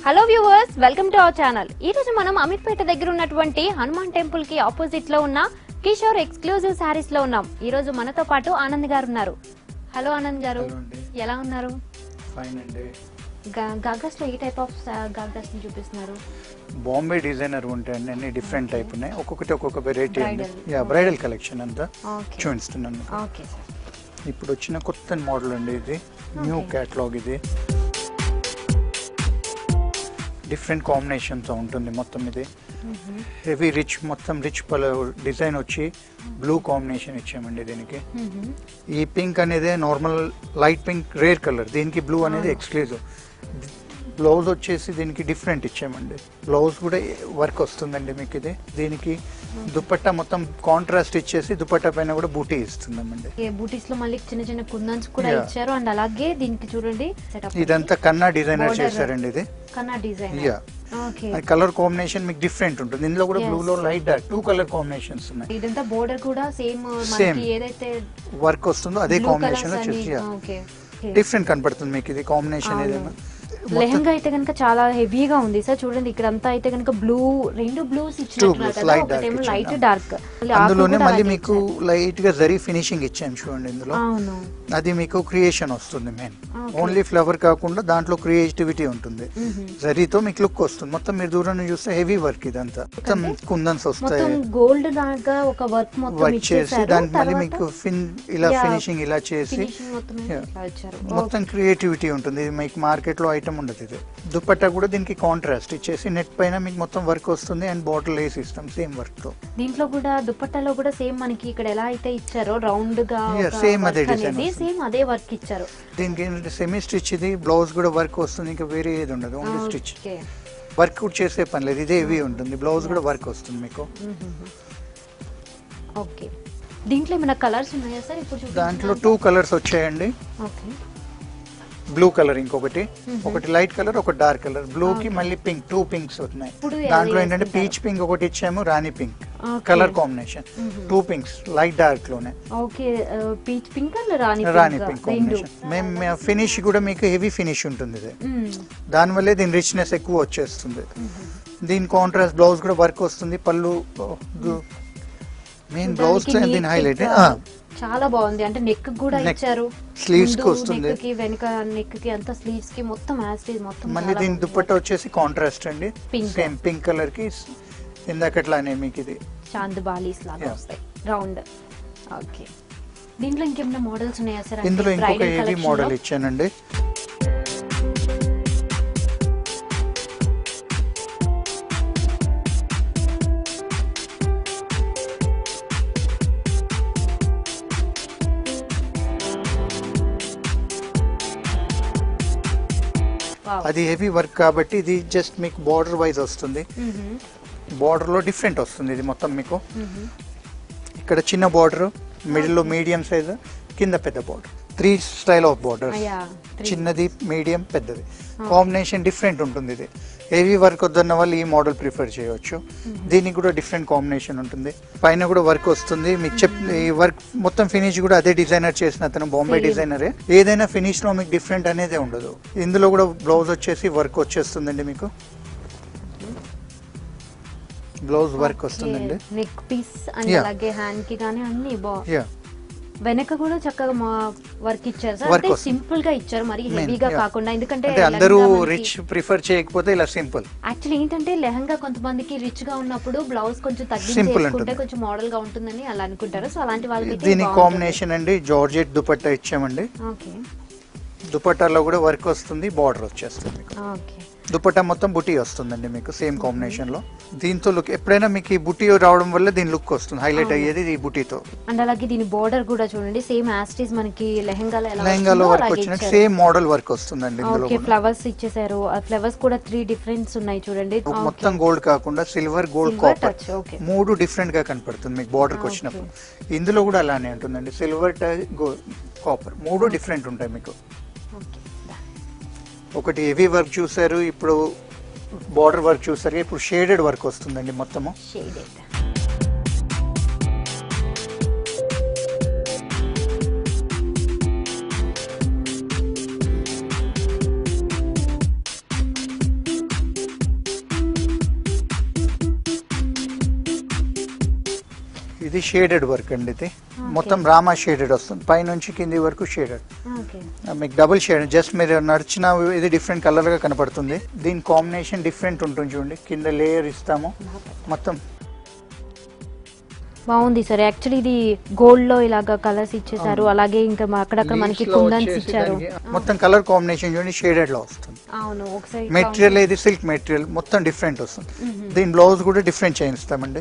Hello viewers welcome to our channel ఈ రోజు మనం అమీర్పేట దగ్గర ఉన్నటువంటి హనుమాన్ టెంపుల్ కి ఆపోజిట్ లో ఉన్న కిషోర్ ఎక్స్క్లూజివ్ శారీస్ లో ఉన్నాం ఈ రోజు మనతో పాటు ఆనంద్ గారు ఉన్నారు హలో ఆనంద్ గారు హలో అండి ఎలా ఉన్నారు ఫైన్ అండి గాగస్ లో ఏ టైప్ ఆఫ్ గాగస్ ని చూపిస్తున్నారు బాంబే డిజైనర్ ఉంటాయండి అన్ని డిఫరెంట్ టైప్ ఉన్నాయి ఒక్కొక్కటి ఒక్కొక్క వెరైటీ అండి Bridal. యా బ్రైడల్ కలెక్షన్ అంతా ఓకే చూపిస్తున్నాను ఓకే సార్ ఇప్పుడు వచ్చిన కొత్త మోడల్ అండి ఇది న్యూ Okay. క్యాటలాగ్ ఇది డిఫరెంట్ కాంబినేషన్తో ఉంటుంది మొత్తం ఇది హెవీ రిచ్ మొత్తం రిచ్ పల డిజైన్ వచ్చి బ్లూ కాంబినేషన్ ఇచ్చామండి దీనికి ఈ పింక్ అనేది normal light pink rare colour దీనికి బ్లూ అనేది ఎక్స్క్లూజివ్ బ్లౌజ్ వచ్చేసి దీనికి డిఫరెంట్ ఇచ్చామండి బ్లౌజ్ కూడా వర్క్ వస్తుందండి మీకు ఇది దీనికి దుపట్టా మొత్తం కాంట్రాస్ట్ ఇచ్చేసి దుపట్టా పైన కూడా బూటీ ఇస్తుందండి బూటీస్ లో మళ్ళీ చిన్న చిన్న కుందన్స్ కూడా Yeah. ఇచ్చారు అండ్ అలాగే దీనికి చూడండి సెటప్ ఇదంతా కన్నా డిజైనర్ Border. చేశారండి ఇది కన్నా design yeah okay colour combination మీకు డిఫరెంట్ ఉంటుంది ఇందులో కూడా Yes. బ్లూలో light dark two colour combinations ఉన్నాయి ఇదంతా బోర్డర్ కూడా సేమ్ Same. మనకి ఏదైతే వర్క్ వస్తుందో అదే blue కాంబినేషన్ colours వచ్చేసి అని- ఓకే ఓకే. డిఫరెంట్ కనపడుతుంది మీకు ఇది కాంబినేషన్ అవును. ఏదైనా లెహంగా అయితే కనుక చాలా హెవీగా ఉంది సార్ చూడండి ఇక్కడ అంతా అయితే కనుక బ్లూ రెండు బ్లూస్ blues, ఇచ్చినట్టున్నారు కదా light dark ఒకటేమో ఇచ్చాను. లైట్ డార్క్ అందులోనే మళ్ళీ మీకు లైట్ గా జరీ ఫినిషింగ్ ఇచ్చాం చూడండి ఇందులో అవును అది మీకు క్రియేషన్ వస్తుంది మెయిన్ Okay. ఓన్లీ ఫ్లవర్ కాకుండా దాంట్లో క్రియేటివిటీ ఉంటుంది మ్మ్. జరీతో మీకు లుక్ వస్తుంది మొత్తం మీరు దూరం నుంచి చూస్తే హెవీ వర్క్ ఇదంతా మొత్తం కుందన్స్ వస్తాయి మొత్తం గోల్డ్ లాగా ఒక వర్క్ మొత్తం వర్క్ చేసి ఇచ్చేసారు దానికి మళ్ళీ తర్వాత మీకు ఫిన్ ఇలా Yeah. ఫినిషింగ్ ఇలా చేసి finishing మొత్తం Yeah. ఇట్లా ఇచ్చారు మొత్తం క్రియేటివిటీ ఉంటుంది ఇది మీకు మార్కెట్ లో ఐటమ్ ఉండదు ఇది దుపట్టా కూడా దీనికి కాంట్రాస్ట్ ఇచ్చేసి నెట్ పైన మీకు మొత్తం వర్క్ వస్తుంది అండ్ బాటిల్ వేసి ఇస్తాం సేమ్ వర్క్ తో దీంట్లో కూడా దుపట్టాలో కూడా సేమ్ మనకి ఇక్కడ ఎలా అయితే ఇచ్చారో రౌండ్ గా Yeah, same అదే design వస్తుంది. సేమ్ అదే వర్క్ ఇచ్చారు దీనికి ఏంటంటే సెమీ స్టిచ్ ఇది బ్లౌజ్ కూడా వర్క్ వస్తుంది ఇంకా వేరే ఏది ఉండదు ఓన్లీ స్టిచ్ ఓకే వర్క్ కూడా చేసే పని లేదు ఇదే ఇవి ఉంటుంది బ్లౌజ్ కూడా వర్క్ వస్తుంది మీకు ఓకే దీంట్లో ఏమైనా కలర్స్ ఉన్నాయా సార్ ఇప్పుడు చూపించిన దాంట్లో టూ కలర్స్ వచ్చాయండి ఓకే బ్లూ కలర్ ఇంకొకటి Mhm. ఒకటి లైట్ కలర్ ఒకటి డార్క్ కలర్ బ్లూ కి Okay. మళ్ళీ పింక్ టూ పింక్స్ ఉన్నాయి ఇప్పుడు దాంట్లో అది ఏంటంటే వేసుకుంటారు. పీచ్ పింక్ ఒకటి ఇచ్చాము rani pink Okay. Colour combination Mhm. Two pinks light dark లోనే okay peach pink and rani rani pink pink రెండు కాంబినేషన్ మేము ఫినిష్ కూడా మీకు హెవీ ఫినిష్ ఉంటుంది ఇది మ్మ్. దానివల్లే దీని రిచ్నెస్ ఎక్కువ వచ్చేస్తుంది దీని కాంట్రాస్ట్ బ్లౌజ్ కూడా వర్క్ వస్తుంది పళ్ళు మెయిన్ బ్లౌజ్ దానికి దీని neat హైలైట్ గా చాలా బాగుంది అంటే నెక్ కూడా Neck. ఇచ్చారు Sleeves కి ముందు వస్తుంది. neck కి వెనక నెక్ కి అంతా స్లీవ్స్ కి మొత్తం యాస్టీజ్ మొత్తం మళ్ళీ చాలా దీని బాగుంది. దుపట్టా వచ్చేసి కాంట్రాస్ట్ అండి Pink. సేమ్ పింక్ కలర్ కి ఇందాకట్లానే మీకు ఇది చాంద్ బాలీస్ లాగా Yeah. వస్తాయి రౌండ్ ఓకే దీంట్లో ఇంకేమైనా మోడల్స్ ఉన్నాయా సార్ ఇందులో ఇంకొక హెవీ మోడల్ ఇచ్చానండి అది హెవీ వర్క్ కాబట్టి ఇది జస్ట్ మీకు బార్డర్ వైజ్ వస్తుంది బార్డర్ లో డిఫరెంట్ వస్తుంది ఇది మొత్తం మీకు ఇక్కడ చిన్న బార్డర్ మిడిల్ లో మీడియం సైజ్ కింద పెద్ద border three style of border అయ్యా, three. చిన్నది మీడియం పెద్దది కాంబినేషన్ డిఫరెంట్ ఉంటుంది ఇది హెవీ వర్క్ వద్దన్న వాళ్ళు ఈ మోడల్ ప్రిఫర్ చేయవచ్చు దీనికి కూడా డిఫరెంట్ కాంబినేషన్ ఉంటుంది పైన కూడా వర్క్ వస్తుంది మీకు చెప్ ఈ వర్క్ మొత్తం ఫినిష్ కూడా అదే డిజైనర్ చేసిన అతను బాంబే Same. డిజైనరే ఏదైనా ఫినిష్ లో మీకు డిఫరెంట్ అనేది ఉండదు ఇందులో కూడా బ్లౌజ్ వచ్చేసి వర్క్ వచ్చేస్తుందండి మీకు బ్లౌజ్ వర్క్ వస్తుందండి నెక్ పీస్ అండ్ Yeah. అలాగే హ్యాండ్ కి కానీ అన్ని బా యా వెనక కూడా చక్కగా మా వర్క్ ఇచ్చారు సార్ Work అంటే వస్తుంది. సింపుల్ గా ఇచ్చారు మరి Main, హెవీగా yeah. కాకుండా ఎందుకంటే అంటే అందరూ లెహంగా మనకి- రిచ్ ప్రిఫర్ చేయకపోతే ఇలా సింపుల్ యాక్చువల్లీ ఏంటంటే లెహంగా కొంతమందికి రిచ్ గా ఉన్నప్పుడు బ్లౌజ్ కొంచెం తగ్గించి Simple వేసుకుంటే ఉంటుంది. కొంచెం మోడల్ గా ఉంటుందని అలా అనుకుంటారు సో అలాంటి వాళ్ళకి దీని కాంబినేషన్ అండి జార్జెట్ దుపట్టా ఇచ్చామండి ఓకే దుపట్టాలో కూడా వర్క్ వస్తుంది బార్డర్ వచ్చేస్తుంది మీకు ఓకే దుపట్టా మొత్తం బుటీ వస్తుందండి మీకు సేమ్ కాంబినేషన్ లో దీంతో లుక్ ఎప్పుడైనా మీకు ఈ బుటీ రావడం వల్ల దీని లుక్ వస్తుంది హైలైట్ అవును. అయ్యేది ఈ బుటీతో అండ్ అలాగే దీని బోర్డర్ కూడా చూడండి సేమ్ యాస్టీస్ మనకి లెహంగాలో ఎలా లెహంగాలో వస్తుందో వర్క్ అలాగే వచ్చినట్టు ఇచ్చారు. సేమ్ మోడల్ వర్క్ వస్తుందండి ఇందులో ఓకే కూడా. ఫ్లవర్స్ ఇచ్చేసారు ఆ ఫ్లవర్స్ కూడా త్రీ డిఫరెన్స్ ఉన్నాయి చూడండి ఒక మొత్తం గోల్డ్ కాకుండా silver gold Silver copper touch, okay. మూడు డిఫరెంట్ గా కనపడుతుంది మీకు బార్డర్ Ah, వచ్చినప్పుడు ఇందులో కూడా అలానే ఉంటుందండి సిల్వర్ కాపర్ మూడు డిఫరెంట్ ఉంటాయి మీకు ఓకే ఒకటి హెవీ వర్క్ చూసారు ఇప్పుడు బార్డర్ వర్క్ చూసారు ఇప్పుడు షేడెడ్ వర్క్ వస్తుందండి మొత్తము షేడెడ్ ఇది షేడెడ్ వర్క్ అండి ఇది మొత్తం రామా షేడెడ్ వస్తుంది పైనుంచి కింది వరకు షేడెడ్ ఓకే మీకు డబుల్ షేడ్ జస్ట్ మీరు నడిచిన ఇది డిఫరెంట్ కలర్ గా కనపడుతుంది దీని కాంబినేషన్ డిఫరెంట్ ఉంటుంది చూడండి కింద లేయర్ ఇస్తాము మొత్తం బాగుంది సార్ యాక్చువల్లీ ఇది గోల్డ్ లో ఇలాగా కలర్స్ ఇచ్చేసారు అలాగే ఇంకా మా- అక్కడక్కడ మనకి leaves లో కుందన్స్ వచ్చేసి ఇచ్చారు దానికి మొత్తం కలర్ కాంబినేషన్ చూడండి షేడెడ్ లో వస్తుంది అవును ఒకసారి మెటీరియల్ ఇది సిల్క్ మెటీరియల్ మొత్తం డిఫరెంట్ వస్తుంది దీని బ్లౌజ్ కూడా డిఫరెంట్ చేయిస్తామండి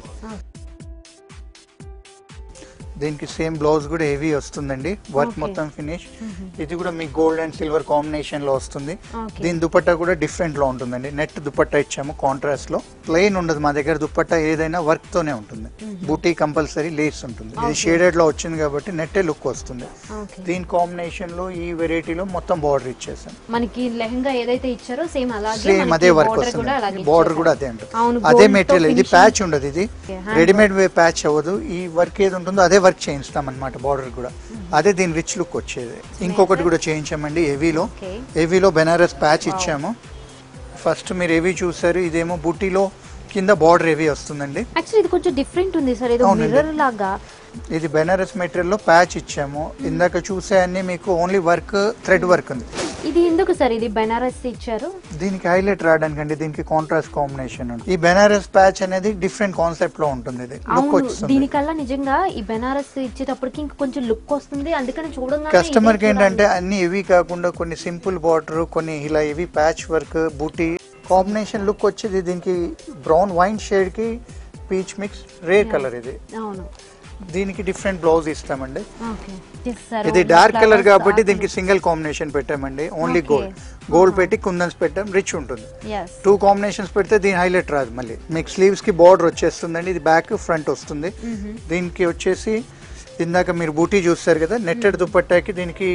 దీనికి సేమ్ బ్లౌజ్ కూడా హెవీ వస్తుందండి వర్క్ Okay. మొత్తం ఫినిష్ ఇది కూడా మీకు గోల్డ్ అండ్ సిల్వర్ కాంబినేషన్ లో వస్తుంది Okay. దీని దుపట్టా కూడా డిఫరెంట్ లో ఉంటుందండి నెట్ దుపట్టా ఇచ్చాము కాంట్రాస్ట్ లో ప్లెయిన్ ఉండదు మా దగ్గర దుపట్టా ఏదైనా వర్క్ తోనే ఉంటుంది బూటీ కంపల్సరీ లేస్ ఉంటుంది ఇది Okay. షేడెడ్ లో వచ్చింది కాబట్టి నెట్టే లుక్ వస్తుంది ఓకే దీని కాంబినేషన్ లో ఈ వెరైటీలో మొత్తం బార్డర్ ఇచ్చేసాం మనకి లెహంగా ఏదైతే ఇచ్చారో సేమ్ అలాగే సేమ్ మనకి అదే వర్క్ border కూడా అలాగే వస్తుంది బార్డర్ ఇచ్చేసారు. కూడా అదే ఉంటుంది అవును, అదే gold తో మెటీరియల్ ఇది finishing. ప్యాచ్ ఉండదు ఇది Okay, hand readymade way patch అవ్వదు ఈ వర్క్ ఏది ఉంటుందో అదే వర్క్ చేయిస్తాం అనమాట బార్డర్ కూడా అదే దీని రిచ్ లుక్ వచ్చేది ఇంకొకటి కూడా చేయించామండి హెవీలో Okay. హెవీలో బెనారస్ ప్యాచ్ ఇచ్చాము ఫస్ట్ మీరు హెవీ చూసారు ఇదేమో బుట్టిలో కింద బార్డర్ హెవీ వస్తుందండి యాక్చువల్లీ ఇది కొంచెం డిఫరెంట్ ఉంది సార్ ఏదో అవునండి. మిర్రర్ లాగా ఇది బెనారస్ మెటీరియల్ లో ప్యాచ్ ఇచ్చాము ఇందాక చూసే అన్ని మీకు ఓన్లీ వర్క్ థ్రెడ్ వర్క్ ఉంది ఇది ఎందుకు సార్ ఇది బెనారస్ ఇచ్చారు దీనికి హైలైట్ రావడానికి అండి దీనికి కాంట్రాస్ట్ కాంబినేషన్ ఉంది ఈ బెనారస్ ప్యాచ్ అనేది డిఫరెంట్ కాన్సెప్ట్ లో ఉంటుంది ఇది లుక్ అవును వస్తుంది దీనికల్లా నిజంగా ఈ బెనారస్ ఇచ్చేటప్పటికి ఇంకా కొంచెం లుక్ వస్తుంది అందుకని చూడంగానే కస్టమర్ కి ఇదే ఏంటంటే చూడాలి. అన్ని హెవీ కాకుండా కొన్ని సింపుల్ బార్డర్ కొన్ని ఇలా హెవీ ప్యాచ్ వర్క్ బూటీ కాంబినేషన్ లుక్ వచ్చేది దీనికి బ్రౌన్ వైన్ షేడ్ కి పీచ్ మిక్స్ రే కలర్ ఇది అవును దీనికి డిఫరెంట్ బ్లౌజ్ ఇస్తామండి ఓకే చేస్తారు. ఇది డార్క్ కలర్ flowers, కాబట్టి ఆకులు. దీనికి సింగిల్ కాంబినేషన్ పెట్టామండి ఓన్లీ Okay. గోల్డ్ గోల్డ్ పెట్టి కుందన్స్ పెట్టాం రిచ్ ఉంటుంది Yes. టూ కాంబినేషన్స్ పెడితే దీని హైలైట్ రాదు మళ్ళీ మీకు స్లీవ్స్ కి బార్డర్ వచ్చేస్తుందండి ఇది బ్యాక్ ఫ్రంట్ వస్తుంది Mhm. దీనికి వచ్చేసి ఇందాక మీరు బూటీ చూస్తారు కదా నెట్టెడ్ దుపట్టాకి దీనికి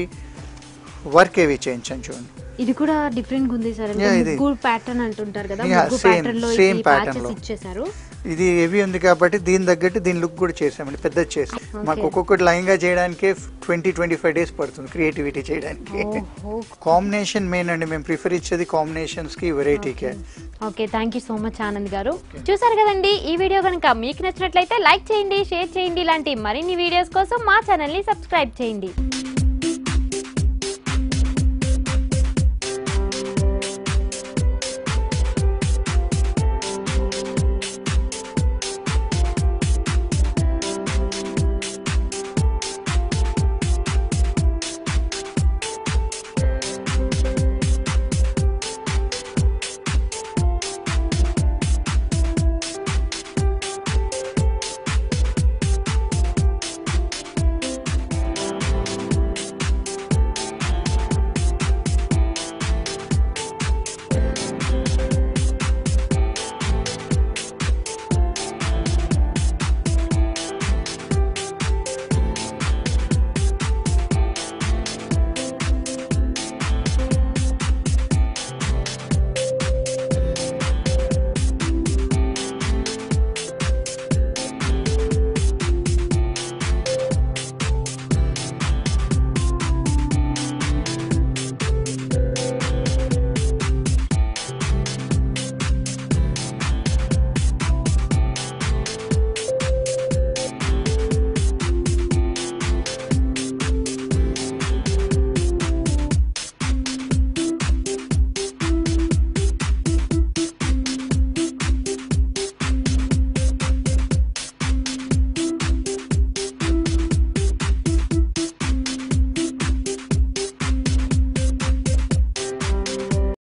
వర్క్ ఏవి చేయించాను చూడండి ఇది కూడా డిఫరెంట్ గా ఉంది సార్ Yeah, ఇది- ముగ్గు ప్యాటర్న్ అంటుంటారు కదా Yeah, ముగ్గు same- ప్యాటర్న్ లో same ఈ pattern ప్యాచెస్ లో. ఇచ్చేసారు ఇది హెవీ ఉంది కాబట్టి దీని తగ్గట్టు దీని లుక్ కూడా చేసామండి పెద్ద చేసి మాకు ఒక్కొక్కటి లైన్గా చేయడానికి ట్వంటీ ట్వంటీ ఫైవ్ డేస్ పడుతుంది క్రియేటివిటీ చేయడానికి ఓహో కాంబినేషన్ మెయిన్ అండి మేము ప్రిఫర్ ఇచ్చేది కాంబినేషన్స్ కి వెరైటీకే okay thank you so much Anand గారు చూసారు కదండి ఈ వీడియో కనుక మీకు నచ్చినట్లయితే లైక్ చేయండి షేర్ చేయండి ఇలాంటి మరిన్ని వీడియోస్ కోసం మా ఛానల్ ని సబ్స్క్రైబ్ చేయండి